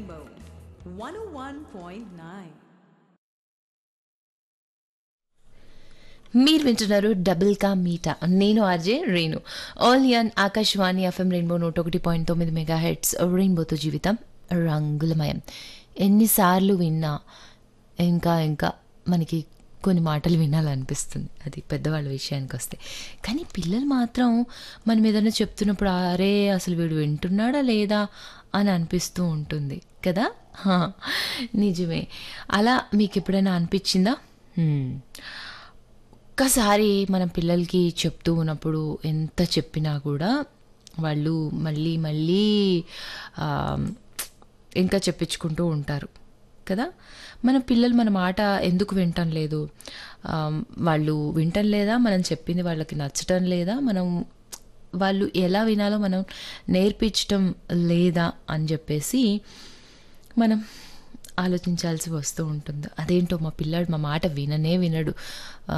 Rainbow 101.9. మీరు వింటున్నారు double ka meetha నేను ఆర్జే రేణు ఆల్ యన్ ఆకాశవాణి ఎఫ్ఎం రెయిన్బో నూట ఒకటి పాయింట్ తొమ్మిది మెగా హెడ్స్ రెయిన్బోతో జీవితం రంగులమయం ఎన్నిసార్లు విన్నా ఇంకా ఇంకా మనకి కొన్ని మాటలు వినాలనిపిస్తుంది అది పెద్దవాళ్ళ విషయానికి వస్తే కానీ పిల్లలు మాత్రం మనం ఏదైనా చెప్తున్నప్పుడు అరే అసలు వీడు వింటున్నాడా లేదా అని అనిపిస్తూ ఉంటుంది కదా హా, నిజమే అలా మీకు ఎప్పుడైనా అనిపించిందా హ్మ్. ఒక్కసారి మనం పిల్లలకి చెప్తూ ఉన్నప్పుడు ఎంత చెప్పినా కూడా వాళ్ళు మళ్ళీ మళ్ళీ ఆ, ఇంకా చెప్పించుకుంటూ ఉంటారు కదా మన పిల్లలు మన మాట ఎందుకు వింటం లేదు ఆ, వాళ్ళు వింటం లేదా మనం చెప్పింది వాళ్ళకి నచ్చటం లేదా మనం వాళ్ళు ఎలా వినాలో మనం నేర్పించటం లేదా అని చెప్పేసి మనం ఆలోచించాల్సి వస్తూ ఉంటుంది అదేంటో మా పిల్లాడు మా మాట విననే వినడు ఆ,